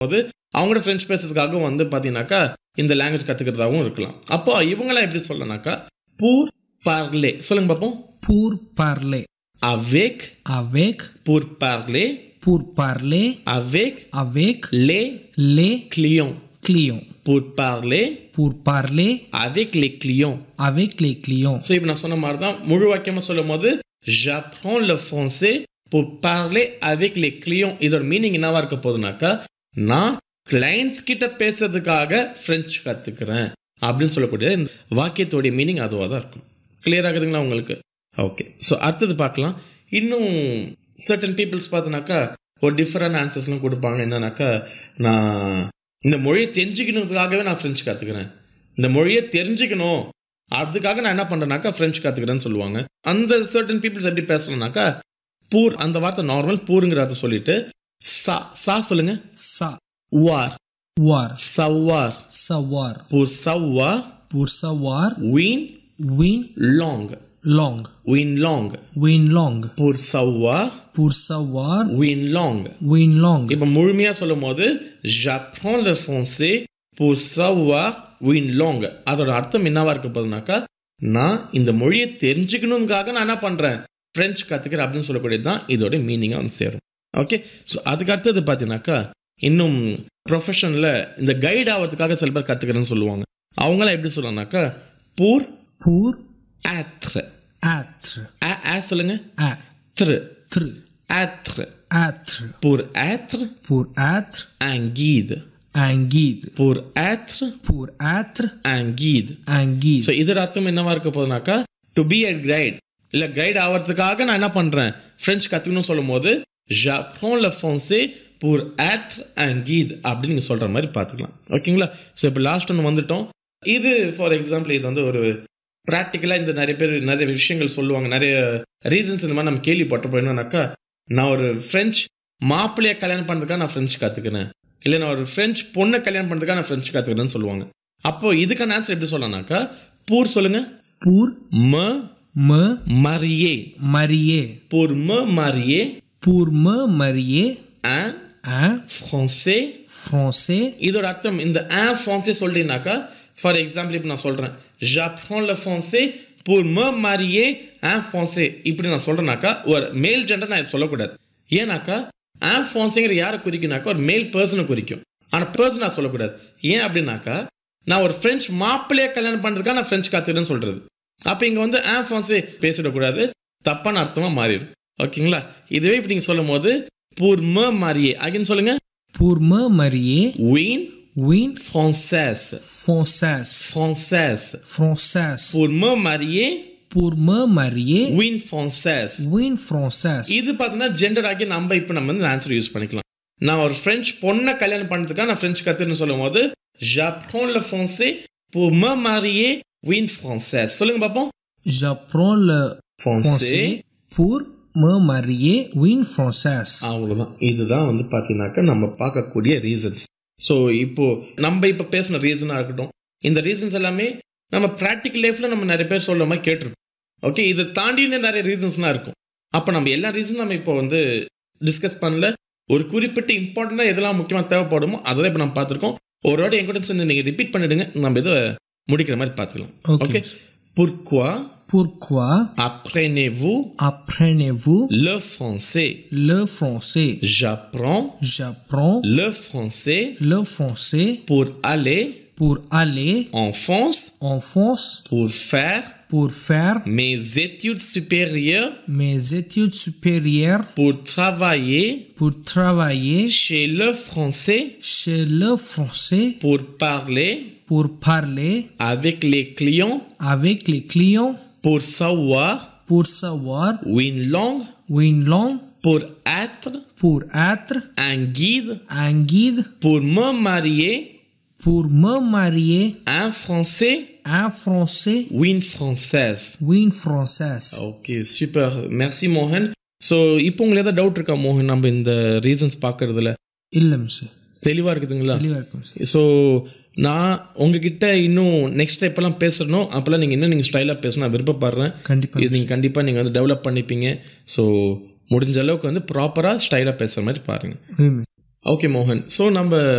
போது அவங்களோட ஃப்ரெஞ்ச் பேசுறதுக்காகவும் வந்து பாத்தீங்கன்னாக்கா இந்த லாங்குவேஜ் கத்துக்கிறதாகவும் இருக்கலாம் அப்போ இவங்களாம் எப்படி சொல்லனாக்கா pour parler சொல்லுங்க பார்ப்போம் pour parler, avec avec, pour parler pour parler, avec avec les les clients clients, pour parler pour parler avec les clients avec les clients. So இப்போ நான் சொன்ன மாதிரி தான் முழு வாக்கியமா சொல்லும் போது j'apprends le français pour parler avec les clients இதோட meaning என்னவா இருக்க போகுதுனாக்கா நான் கிளைண்ட்ஸ் கிட்ட பேசுறதுக்காக பிரெஞ்சு கத்துக்கிறேன் அப்படின்னு சொல்லக்கூடிய இந்த வாக்கியத்தோடைய மீனிங் அதுவாக தான் இருக்கும் கிளியர் ஆகுதுங்களா உங்களுக்கு ஓகே ஸோ அடுத்தது பார்க்கலாம் இன்னும் சர்டன் பீப்புள்ஸ் பார்த்தோன்னாக்கா ஒரு டிஃபரெண்ட் ஆன்சர்ஸ்லாம் கொடுப்பாங்க என்னன்னாக்கா நான் இந்த மொழியை தெரிஞ்சுக்கணுன்றதுக்காகவே நான் ஃப்ரெஞ்சு கற்றுக்கிறேன் இந்த மொழியை தெரிஞ்சுக்கணும் அதுக்காக நான் என்ன பண்றேனாக்கா பிரெஞ்சு கத்துக்கிறேன்னு சொல்லுவாங்க அந்த சர்டன் பீப்புள்ஸ் எப்படி பேசணும்னாக்கா பூர் அந்த வார்த்தை நார்மல் பூருங்கிறத சொல்லிட்டு சா சா சொல்லுங்க Sa, வார் voir, சவார் savoir, pour savoir pour savoir, win win, long langue, win long win langue, pour savoir pour savoir, win long win langue. இப்ப முழுமையா சொல்லும் போது j'apprends le français pour savoir win long அதோட அர்த்தம் என்னவா இருக்க போகுதுனாக்கா நான் இந்த மொழியை தெரிஞ்சுக்கணுங்காக நான் என்ன பண்றேன் பிரெஞ்சு கத்துக்கிறேன் அப்படின்னு சொல்லக்கூடியது தான் இதோட மீனிங்கா வந்து சேரும் ஓகே ஸோ அதுக்கு அடுத்தது பார்த்தீங்கன்னாக்கா இன்னும் ப்ரொஃபஷனில் இந்த கைட் ஆகிறதுக்காக சில பேர் கத்துக்கிறேன்னு சொல்லுவாங்க அவங்களாம் எப்படி சொல்லுவாங்கனாக்கா பூர் Pour ஆத்ர être, ஆ சொல்லுங்க être, த்ரு ஆத்ர être, pour être pour être un guide un guide, pour être pour être un guide un guide. So இதோட அர்த்தம் என்னவா இருக்க போகுதுனாக்கா டு பி அ கைட் இல்ல கைட் ஆகிறதுக்காக நான் என்ன பண்றேன் பிரெஞ்சு கத்துக்கணும்னு சொல்லும் போது j'apprends le français pour être un guide அப்படின்னு நீங்க சொல்ற மாதிரி பார்த்துக்கலாம் ஓகேங்களா ஸோ இப்போ லாஸ்ட் ஒன்று வந்துட்டோம் இது ஃபார் எக்ஸாம்பிள் இது வந்து ஒரு ப்ராக்டிக்கலா இந்த நிறைய பேர் நிறைய விஷயங்கள் சொல்லுவாங்க நிறைய ரீசன்ஸ் இந்த மாதிரி நம்ம கேள்விப்பட்டப்போ என்னன்னாக்கா நான் ஒரு பிரெஞ்சு மாப்பிள்ளைய கல்யாணம் பண்றதுக்காக நான் பிரெஞ்சு கத்துக்கிறேன் இல்ல நான் ஒரு பிரெஞ்சு பொண்ணை கல்யாணம் பண்றதுக்காக நான் பிரெஞ்சு கத்துக்கிறேன்னு சொல்லுவாங்க அப்போ இதுக்கான ஆன்சர் எப்படி சொல்லலாம்னாக்கா பூர் சொல்லுங்க Pour ம me marier marier, pour me marier pour me marier, un un français français, இதோட அர்த்தம் இந்த un français சொல்றீங்கனாக்கா ஃபார் எக்ஸாம்பிள் இப்போ நான் சொல்றேன் j'apprends le français pour me marier un français இப்படி நான் சொல்றேனாக்கா ஒரு மேல் ஜெண்டர் நான் இதை சொல்லக்கூடாது ஏன்னாக்கா un françaiங்கிற யாரை குறிக்குனாக்கா ஒரு மேல் பர்சனை குறிக்கும் ஆனா பர்சன் நான் சொல்லக்கூடாது ஏன் அப்படின்னாக்கா நான் ஒரு பிரெஞ்சு மாப்பிள்ளைய கல்யாணம் பண்றதுக்காக நான் பிரெஞ்சு கத்துக்கிறேன்னு சொல்றது அப்ப இங்க வந்து un français பேசிடக்கூடாது தப்பான அர்த்தமா மாறிடும் ஓகேங்களா இதுவே இப்படி நீங்க சொல்லும் போது pour me marier அகைன் சொல்லுங்க pour me marier, win win française française, française française, pour me marier pour me marier, win française win française, இது பார்த்தீங்கன்னா ஜெண்டர் ஆகி நம்ம இப்போ நம்ம வந்து ஆன்சர் யூஸ் பண்ணிக்கலாம் நான் ஒரு பிரெஞ்சு பொண்ணை கல்யாணம் பண்றதுக்காக நான் பிரெஞ்சு கத்துன்னு சொல்லும் போது j'apprends le français pour me marier win française சொல்லுங்க பாப்போம் j'apprends le français français pour me marier, win française. அவ்வளவுதான் இதுதான் வந்து பாத்தீங்கன்னாக்கா நம்ம பார்க்கக்கூடிய ரீசன்ஸ் ஸோ இப்போ நம்ம இப்போ பேசின ரீசனா இருக்கட்டும் இந்த ரீசன்ஸ் எல்லாமே நம்ம ப்ராக்டிக்கல் லைஃப்ல நம்ம நிறைய பேர் சொல்ல மாதிரி கேட்டிருப்போம் ஓகே இதை தாண்டி இன்னும் நிறைய ரீசன்ஸ்லாம் இருக்கும் அப்போ நம்ம எல்லா ரீசனும் நம்ம இப்போ வந்து டிஸ்கஸ் பண்ணல ஒரு குறிப்பிட்ட இம்பார்ட்டண்டா எதெல்லாம் முக்கியமா தேவைப்படுமோ அதை இப்போ நம்ம பார்த்துருக்கோம் ஒரு வாட்டி என்கிட்ட சேர்ந்து நீங்க ரிப்பீட் பண்ணிடுங்க நம்ம இதை முடிக்கிற மாதிரி பார்த்துக்கலாம் Ok. Okay pourquoi Pourquoi apprenez-vous apprenez-vous le français le français j'apprends J'apprends le français le français pour aller pour aller en France en France pour faire pour faire mes études supérieures mes études supérieures pour travailler pour travailler chez le français chez le français pour parler pour parler avec les clients avec les clients pour savoir pour savoir une langue une langue pour être pour être un guide un guide pour me marier pour me marier un français un français ou une française une française okay super மெர்சி மோகன் so இப்போ உங்களுக்கு ஏதாவது doubt இருக்கா மோகன் நம்ம இந்த reasons பார்க்கறதுல இல்ல மிஸ் தெளிவா இருக்குதுங்களா தெளிவா இருக்கும் sir. ஸோ நான் உங்ககிட்ட இன்னும் நெக்ஸ்ட் எப்பெல்லாம் பேசணும் அப்பெல்லாம் நீங்கள் இன்னும் நீங்கள் ஸ்டைலாக பேசணும் நான் விருப்பப்படுறேன் கண்டிப்பா இது நீங்கள் கண்டிப்பாக நீங்கள் வந்து டெவலப் பண்ணிப்பீங்க ஸோ முடிஞ்ச அளவுக்கு வந்து ப்ராப்பராக ஸ்டைலாக பேசுகிற மாதிரி பாருங்கள் oui, miss. ஓகே மோகன் ஸோ நம்ம